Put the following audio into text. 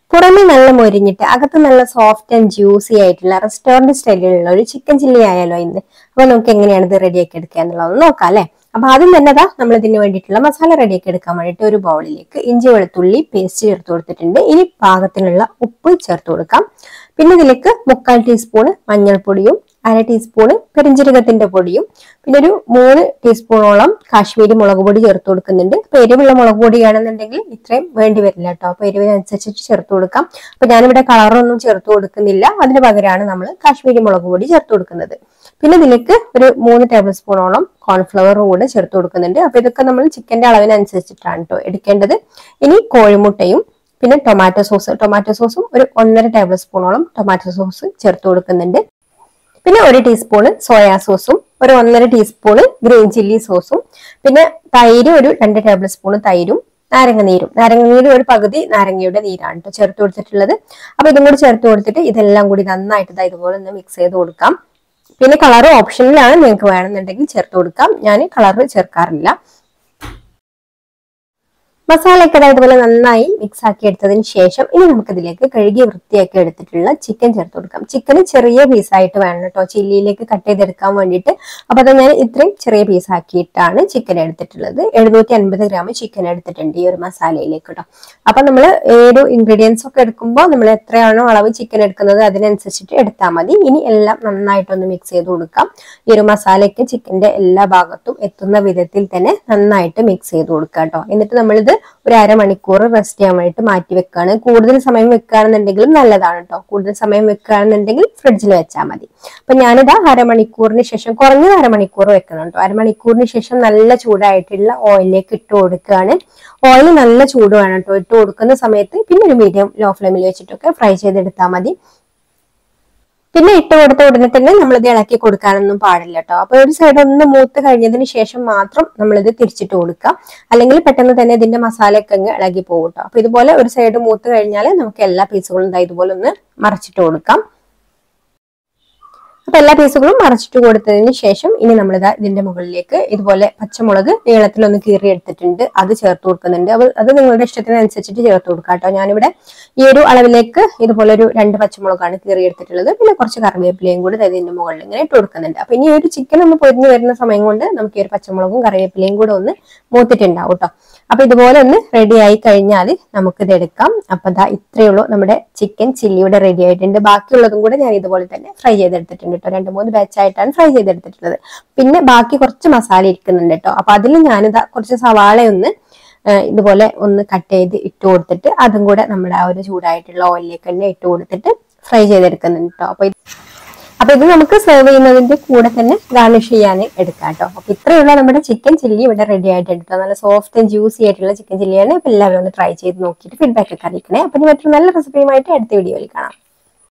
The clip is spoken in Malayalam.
പുറമെ നല്ല മൊരിഞ്ഞിട്ട് അകത്ത് നല്ല സോഫ്റ്റ് ആൻഡ് ജ്യൂസി ആയിട്ടുള്ള റെസ്റ്റോറന്റ് സ്റ്റൈലിലുള്ള ഒരു ചിക്കൻ ചില്ലി ആയാലോ ഇന്ന് അപ്പൊ നമുക്ക് എങ്ങനെയാണ് ഇത് റെഡിയാക്കി എടുക്കുക എന്നുള്ളത് നോക്കാം അല്ലെ അപ്പൊ ആദ്യം തന്നെ ദാ നമ്മൾ ഇതിന് വേണ്ടിയിട്ടുള്ള മസാല റെഡിയാക്കി എടുക്കാൻ വേണ്ടിയിട്ട് ഒരു ബൗളിലേക്ക് ഇഞ്ചി വെളുത്തുള്ളി പേസ്റ്റ് ചേർത്ത് കൊടുത്തിട്ടുണ്ട് ഇനി പാകത്തിനുള്ള ഉപ്പ് ചേർത്ത് കൊടുക്കാം പിന്നെ ഇതിലേക്ക് മുക്കാൽ ടീസ്പൂണ് മഞ്ഞൾപ്പൊടിയും അര ടീസ്പൂണ് പെരിഞ്ജീരകത്തിന്റെ പൊടിയും പിന്നെ ഒരു മൂന്ന് ടീസ്പൂണോളം കാശ്മീരി മുളക് പൊടി ചേർത്ത് കൊടുക്കുന്നുണ്ട് അപ്പൊ എരിവുള്ള മുളക് പൊടിയാണെന്നുണ്ടെങ്കിൽ ഇത്രയും വേണ്ടി വരില്ല കേട്ടോ അപ്പൊ എരിവിനനുസരിച്ചിട്ട് ചേർത്ത് കൊടുക്കാം അപ്പൊ ഞാനിവിടെ കളറൊന്നും ചേർത്ത് കൊടുക്കുന്നില്ല അതിന് പകരമാണ് നമ്മൾ കാശ്മീരി മുളക് പൊടി ചേർത്ത് കൊടുക്കുന്നത് പിന്നെ ഇതിലേക്ക് ഒരു മൂന്ന് ടേബിൾ സ്പൂണോളം കോൺഫ്ലവർ കൂടെ ചേർത്ത് കൊടുക്കുന്നുണ്ട് അപ്പൊ ഇതൊക്കെ നമ്മൾ ചിക്കന്റെ അളവിനനുസരിച്ചിട്ടാണ് കേട്ടോ എടുക്കേണ്ടത് ഇനി കോഴിമുട്ടയും പിന്നെ ടൊമാറ്റോ സോസ് ടൊമാറ്റോ സോസും ഒരു ഒന്നര ടേബിൾ സ്പൂണോളം ടൊമാറ്റോ സോസ് ചേർത്ത് കൊടുക്കുന്നുണ്ട് പിന്നെ ഒരു ടീസ്പൂണ് സോയാ സോസും ഒരു ഒന്നര ടീസ്പൂണ് ഗ്രീൻ ചില്ലി സോസും പിന്നെ തൈര് ഒരു രണ്ട് ടേബിൾ സ്പൂണ് തൈരും നാരങ്ങ നീരും നാരങ്ങ നീരും ഒരു പകുതി നാരങ്ങയുടെ നീരാണ് കേട്ടോ ചേർത്ത് കൊടുത്തിട്ടുള്ളത് അപ്പൊ ഇതും കൂടി ചേർത്ത് കൊടുത്തിട്ട് ഇതെല്ലാം കൂടി നന്നായിട്ട് ദാ ഇതുപോലെ ഒന്ന് മിക്സ് ചെയ്ത് കൊടുക്കാം പിന്നെ കളർ ഓപ്ഷനിലാണ് നിങ്ങൾക്ക് വേണമെന്നുണ്ടെങ്കിൽ ചേർത്ത് കൊടുക്കാം ഞാൻ കളർ ചേർക്കാറില്ല മസാലയൊക്കെ ദാ ഇതുപോലെ നന്നായി മിക്സ് ആക്കി എടുത്തതിന് ശേഷം ഇനി നമുക്ക് ഇതിലേക്ക് കഴുകി വൃത്തിയാക്കി എടുത്തിട്ടുള്ള ചിക്കൻ ചേർത്ത് കൊടുക്കാം ചിക്കന് ചെറിയ പീസായിട്ട് വേണം കേട്ടോ ചില്ലിയിലേക്ക് കട്ട് ചെയ്തെടുക്കാൻ വേണ്ടിയിട്ട് അപ്പൊ അത് ഞാൻ ഇത്രയും ചെറിയ പീസ് ആക്കിയിട്ടാണ് ചിക്കൻ എടുത്തിട്ടുള്ളത് എഴുന്നൂറ്റി അൻപത് ഗ്രാം ചിക്കൻ എടുത്തിട്ടുണ്ട് ഈ ഒരു മസാലയിലേക്ക് കേട്ടോ അപ്പൊ നമ്മൾ ഏത് ഇൻഗ്രീഡിയൻസ് ഒക്കെ എടുക്കുമ്പോൾ നമ്മൾ എത്രയാണോ അളവ് ചിക്കൻ എടുക്കുന്നത് അതിനനുസരിച്ചിട്ട് എടുത്താൽ മതി ഇനി എല്ലാം നന്നായിട്ടൊന്ന് മിക്സ് ചെയ്ത് കൊടുക്കാം ഈ ഒരു മസാലയ്ക്ക് ചിക്കന്റെ എല്ലാ ഭാഗത്തും എത്തുന്ന വിധത്തിൽ തന്നെ നന്നായിട്ട് മിക്സ് ചെയ്ത് കൊടുക്കുക കേട്ടോ എന്നിട്ട് നമ്മളിത് ഒരു അരമണിക്കൂർ റെസ്റ്റ് ചെയ്യാൻ വേണ്ടിയിട്ട് മാറ്റി വെക്കുകയാണ് കൂടുതൽ സമയം വെക്കുകയാണെന്നുണ്ടെങ്കിലും നല്ലതാണ് കേട്ടോ കൂടുതൽ സമയം വെക്കുകയാണെന്നുണ്ടെങ്കിൽ ഫ്രിഡ്ജിൽ വെച്ചാൽ മതി അപ്പൊ ഞാനിതാ അരമണിക്കൂറിന് ശേഷം കുറഞ്ഞത് അരമണിക്കൂർ വെക്കണം കേട്ടോ അരമണിക്കൂറിന് ശേഷം നല്ല ചൂടായിട്ടുള്ള ഓയിലിലേക്ക് ഇട്ട് കൊടുക്കുകയാണ് ഓയിൽ നല്ല ചൂട് വേണം കേട്ടോ ഇട്ട് കൊടുക്കുന്ന സമയത്ത് പിന്നെ ഒരു മീഡിയം ലോ ഫ്ലെയിമിൽ വെച്ചിട്ടൊക്കെ ഫ്രൈ ചെയ്തെടുത്താൽ മതി പിന്നെ ഇട്ട് കൊടുത്ത ഉടനെ തന്നെ നമ്മളിത് ഇളക്കി കൊടുക്കാനൊന്നും പാടില്ല കേട്ടോ അപ്പൊ ഒരു സൈഡ് ഒന്ന് മൂത്ത് കഴിഞ്ഞതിന് ശേഷം മാത്രം നമ്മളിത് തിരിച്ചിട്ട് കൊടുക്കുക അല്ലെങ്കിൽ പെട്ടെന്ന് തന്നെ ഇതിന്റെ മസാലയൊക്കെ അങ്ങ് ഇളകി പോകും കേട്ടോ അപ്പൊ ഇതുപോലെ ഒരു സൈഡ് മൂത്ത് കഴിഞ്ഞാൽ നമുക്ക് എല്ലാ പീസുകളും ഇതാ ഇതുപോലെ ഒന്ന് മറച്ചിട്ട് കൊടുക്കാം അപ്പൊ എല്ലാ പീസുകളും മറച്ചിട്ട് കൊടുത്തതിന് ശേഷം ഇനി നമ്മളിതാ ഇതിന്റെ മുകളിലേക്ക് ഇതുപോലെ പച്ചമുളക് നീളത്തിലൊന്ന് കീറി എടുത്തിട്ടുണ്ട് അത് ചേർത്ത് കൊടുക്കുന്നുണ്ട് അപ്പൊ അത് നിങ്ങളുടെ ഇഷ്ടത്തിനനുസരിച്ചിട്ട് ചേർത്ത് കൊടുക്കാം കേട്ടോ ഞാനിവിടെ ഈ ഒരു അളവിലേക്ക് ഇതുപോലെ ഒരു രണ്ട് പച്ചമുളകാണ് കീറി എടുത്തിട്ടുള്ളത് പിന്നെ കുറച്ച് കറിവേപ്പിലയും കൂടി ദാ ഇതിന്റെ മുകളിൽ ഇങ്ങനെ ഇട്ട് കൊടുക്കുന്നുണ്ട് അപ്പൊ ഇനി ഒരു ചിക്കൻ ഒന്ന് പൊരിഞ്ഞു വരുന്ന സമയം കൊണ്ട് നമുക്ക് ഈ ഒരു പച്ചമുളകും കറിവേപ്പിലയും കൂടെ ഒന്ന് മൂത്തിട്ടുണ്ടാവും കേട്ടോ അപ്പൊ ഇതുപോലെ ഒന്ന് റെഡി ആയി കഴിഞ്ഞാൽ നമുക്കിത് എടുക്കാം അപ്പൊ ദാ ഇത്രയേ ഉള്ളൂ നമ്മുടെ ചിക്കൻ ചില്ലി ഇവിടെ റെഡി ആയിട്ടുണ്ട് ബാക്കിയുള്ളതും കൂടെ ഞാൻ ഇതുപോലെ തന്നെ ഫ്രൈ ചെയ്തെടുത്തിട്ടുണ്ട് കേട്ടോ രണ്ട് മൂന്ന് batch ആയിട്ടാണ് ഫ്രൈ ചെയ്തെടുത്തിട്ടുള്ളത് പിന്നെ ബാക്കി കുറച്ച് മസാല ഇരിക്കുന്നുണ്ട് കേട്ടോ അപ്പൊ അതിൽ ഞാനിതാ കുറച്ച് സവാള ഒന്ന് ആ, ഇതുപോലെ ഒന്ന് കട്ട് ചെയ്ത് ഇട്ട് കൊടുത്തിട്ട് അതും കൂടെ നമ്മുടെ ആ ഒരു ചൂടായിട്ടുള്ള ഓയിലിലേക്ക് തന്നെ ഇട്ട് കൊടുത്തിട്ട് ഫ്രൈ ചെയ്തെടുക്കുന്നുണ്ട് കേട്ടോ അപ്പൊ ഇത് അപ്പൊ ഇത് നമുക്ക് സെർവ് ചെയ്യുന്നതിന്റെ കൂടെ തന്നെ ഗാർണിഷ് ചെയ്യാൻ എടുക്കാം കേട്ടോ അപ്പൊ ഇത്രയുള്ള നമ്മുടെ ചിക്കൻ ചില്ലി ഇവിടെ റെഡി ആയിട്ടുണ്ട് കേട്ടോ നല്ല സോഫ്റ്റ് ആൻഡ് ജ്യൂസി ആയിട്ടുള്ള ചിക്കൻ ചില്ലിയാണ് അപ്പൊ എല്ലാവരും ഒന്ന് ട്രൈ ചെയ്ത് നോക്കിയിട്ട് ഫീഡ്ബാക്ക് ഒക്കെ അറിയിക്കണേ അപ്പൊ ഇനി മറ്റൊരു നല്ല റെസിപ്പിയുമായിട്ട് അടുത്ത വീഡിയോയിൽ കാണാം